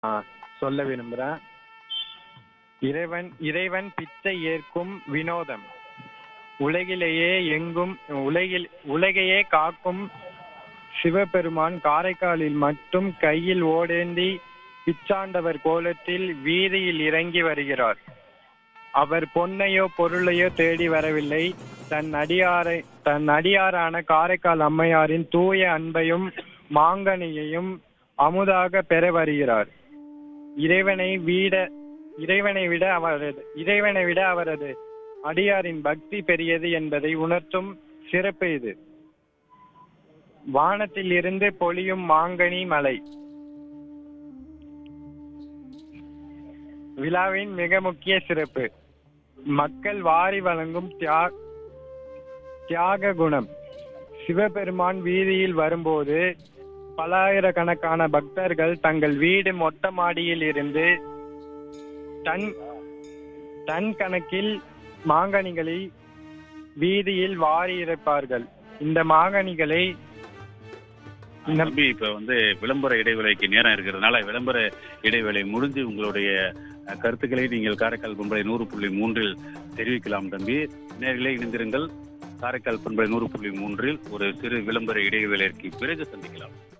ஆ சொல்ல விரும்புகிறேன் இறைவன் இறைவன் பிச்சை ஏற்கும் வினோதம் உலகிலேயே எங்கும் உலகில் உலகையே காக்கும் சிவபெருமான் காரைக்காலில் மட்டும் கையில் ஓடேந்தி பிச்சாண்டவர் கோலத்தில் வீதியில் இறங்கி வருகிறார் அவர் பொன்னையோ பொருளையோ தேடி வரவில்லை தன் அடியாரை தன் அடியாரான காரைக்கால் அம்மையாரின் தூய அன்பையும் மாங்கனியையும் அமுதாக பெற வருகிறார் இறைவனை விட இறைவனை விட அவரது இறைவனை விட அவரது அடியாரின் பக்தி பெரியது என்பதை உணர்த்தும் சிறப்பு இது வானத்தில் இருந்து பொழியும் மாங்கனி மலை விழாவின் மிக முக்கிய சிறப்பு மக்கள் வாரி வழங்கும் தியா- தியாக குணம் சிவபெருமான் வீதியில் வரும்போது பல்லாயிரக்கணக்கான பக்தர்கள் தங்கள் வீடு மொட்டை மாடியில் இருந்து டன் டன் கணக்கில் மாங்கனிகளை வீதியில் வாரி இறைப்பார்கள் இந்த மாங்கனிகளை இந்த தம்பி இப்ப வந்து விளம்பர இடைவேளைக்கு நேரம் இருக்கிறதுனால விளம்பர இடைவேளை முடிஞ்சு உங்களுடைய அஹ், கருத்துக்களை நீங்கள் காரைக்கால் பண்பலை நூறு புள்ளி மூன்றில் தெரிவிக்கலாம் தம்பி நேரிலே இணைந்திருங்கள் காரைக்கால் பண்பலை நூறு புள்ளி மூன்றில் ஒரு சிறு விளம்பர இடைவேளைக்கு பிறகு சந்திக்கலாம்